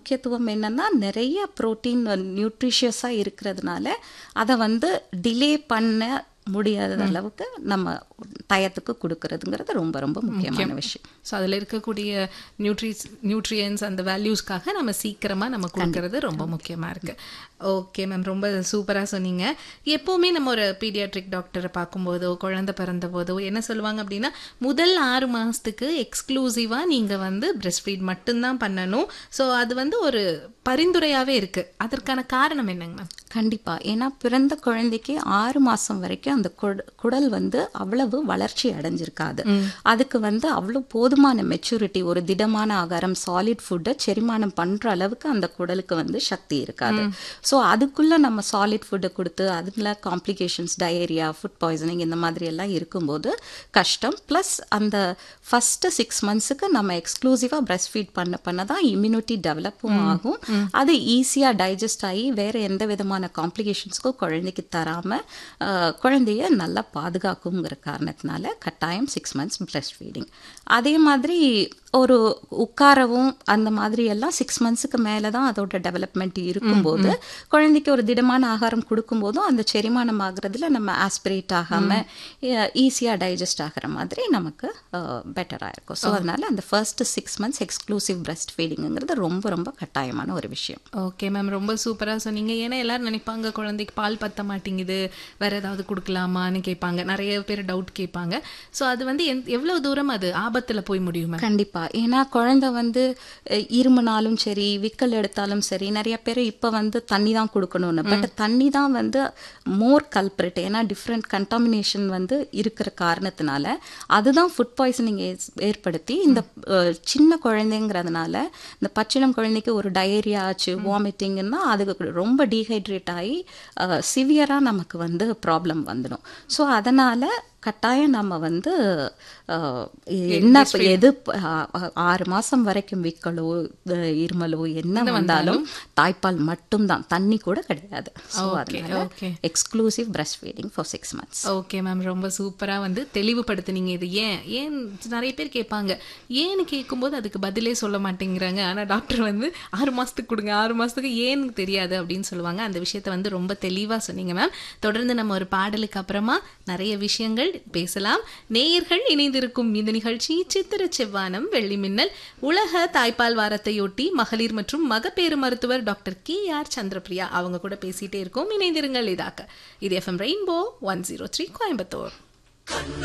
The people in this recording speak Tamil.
முக்கியத்துவம் என்னன்னா நிறைய புரோட்டீன் நியூட்ரிஷியஸாக இருக்கிறதுனால அதை வந்து டிலே பண்ண முடியாத அளவுக்கு நம்ம டயத்துக்கு கொடுக்கறதுங்கிறது ரொம்ப ரொம்ப முக்கியமான விஷயம் ஸோ அதில் இருக்கக்கூடிய நியூட்ரிஸ் நியூட்ரியன்ஸ் அந்த வேல்யூஸ்க்காக நம்ம சீக்கிரமாக நம்ம கொடுக்கறது ரொம்ப முக்கியமாக இருக்குது ஓகே மேம் ரொம்ப சூப்பராக சொன்னீங்க எப்போவுமே நம்ம ஒரு பீடியாட்ரிக் டாக்டரை பார்க்கும்போதோ குழந்தை பிறந்த போதோ என்ன சொல்லுவாங்க அப்படின்னா முதல் ஆறு மாதத்துக்கு எக்ஸ்க்ளூசிவாக நீங்கள் வந்து பிரஸ்ட் ஃபீட் மட்டும்தான் பண்ணணும் ஸோ அது வந்து ஒரு பரிந்துரையாகவே இருக்குது அதற்கான காரணம் என்னங்க மேம் கண்டிப்பா ஏன்னா பிறந்த குழந்தைக்கு ஆறு மாசம் வரைக்கும் அந்த குட- குடல் வந்து அவ்வளவு வளர்ச்சி அடைஞ்சிருக்காது அதுக்கு வந்து அவ்வளவு போதுமான மெச்சூரிட்டி ஒரு திடமான ஆகாரம் சாலிட் ஃபுட்டை செரிமானம் பண்ற அளவுக்கு அந்த குடலுக்கு வந்து சக்தி இருக்காது ஸோ அதுக்குள்ள நம்ம சாலிட் ஃபுட்டை கொடுத்து அதுல காம்ப்ளிகேஷன்ஸ் டயரியா ஃபுட் பாய்சனிங் இந்த மாதிரி எல்லாம் இருக்கும்போது கஷ்டம் ப்ளஸ் அந்த ஃபர்ஸ்ட் சிக்ஸ் மந்த்ஸுக்கு நம்ம எக்ஸ்க்ளூசிவாக பிரஸ்ட் ஃபீட் பண்ண பண்ண தான் இம்யூனிட்டி டெவலப்பும் ஆகும் அது ஈஸியாக டைஜஸ்ட் ஆகி வேற எந்த விதமான காம்ப்ளிகேஷன்ஸ்க்கும் குழந்தைக்கு தராம அஹ், குழந்தைய நல்லா பாதுகாக்குங்கிற காரணத்தினால கட்டாயம் சிக்ஸ் மந்த்ஸ் பிரஸ்ட் ஃபீடிங் அதே மாதிரி ஒரு உட்காரவும் அந்த மாதிரி எல்லாம் சிக்ஸ் மந்த்ஸுக்கு மேலே தான் அதோட டெவலப்மெண்ட் இருக்கும்போது குழந்தைக்கு ஒரு திடமான ஆகாரம் கொடுக்கும்போதும் அந்த செரிமானம் ஆகுறதுல நம்ம ஆஸ்பிரேட் ஆகாம ஈஸியாக டைஜஸ்ட் ஆகிற மாதிரி நமக்கு பெட்டராக இருக்கும் ஸோ அதனால அந்த first six months exclusive breast ஃபீடிங்கிறது ரொம்ப ரொம்ப கட்டாயமான ஒரு விஷயம் ஓகே மேம் ரொம்ப சூப்பராக சொன்னீங்க ஏன்னா எல்லாரும் நினைப்பாங்க குழந்தைக்கு பால் பத்த மாட்டேங்குது வேற ஏதாவது கொடுக்கலாமான்னு கேட்பாங்க நிறைய பேர் டவுட் கேட்பாங்க ஸோ அது வந்து எந் எவ்வளவு தூரம் அது ஆபத்தில் போய் முடியும் மேம் கண்டிப்பா ஏன்னா குழந்தை வந்து அஹ், இருமுனாலும் சரி விக்கல் எடுத்தாலும் சரி நிறைய பேர் இப்போ வந்து தண்ணி தான் கொடுக்கணும்னு பட் தண்ணி தான் வந்து மோர் கல்பிரிட் ஏன்னா டிஃப்ரெண்ட் கண்டாமினேஷன் வந்து இருக்கிற காரணத்தினால அதுதான் ஃபுட் பாய்சனிங் ஏற்படுத்தி இந்த அஹ், சின்ன குழந்தைங்கிறதுனால இந்த பச்சிளம் குழந்தைக்கு ஒரு டயரியா ஆச்சு வாமிட்டிங்கன்னா அதுக்கு ரொம்ப டீஹைட்ரேட் ஆகி சிவியராக நமக்கு வந்து ப்ராப்ளம் வந்துடும் ஸோ அதனால கட்டாயம் நம்ம வந்து அஹ், என்ன எது அஹ், ஆறு மாசம் வரைக்கும் விக்கலோ அஹ், இருமலோ என்ன வந்தாலும் தாய்ப்பால் மட்டும்தான் தண்ணி கூட கிடையாது ஸோ அதனால okay. Exclusive breast feeding for six months okay ma'am ரொம்ப சூப்பராக வந்து தெளிவுபடுத்துனீங்க இது ஏன் ஏன் நிறைய பேர் கேட்பாங்க ஏன்னு கேட்கும்போது அதுக்கு பதிலே சொல்ல மாட்டேங்கிறாங்க ஆனால் டாக்டர் வந்து ஆறு மாதத்துக்கு கொடுங்க ஆறு மாதத்துக்கு ஏன்னு தெரியாது அப்படின்னு சொல்லுவாங்க அந்த விஷயத்த வந்து ரொம்ப தெளிவாக சொன்னீங்க மேம் தொடர்ந்து நம்ம ஒரு பாடலுக்கு அப்புறமா நிறைய விஷயங்கள் பேசலாம் நேயர்கள் இணைந்திருக்கும் இந்த நிகழ்ச்சி சித்திர செவ்வானம் வெள்ளி மின்னல் உலக தாய்ப்பால் வாரத்தையொட்டி மகளிர் மற்றும் மகப்பேறு மருத்துவர் டாக்டர் கே ஆர் சந்திரபிரியா அவங்க கூட பேசிட்டே இருக்கோம் இணைந்திருங்கள் இதாக்க இது FM rainbow one zero three Coimbatore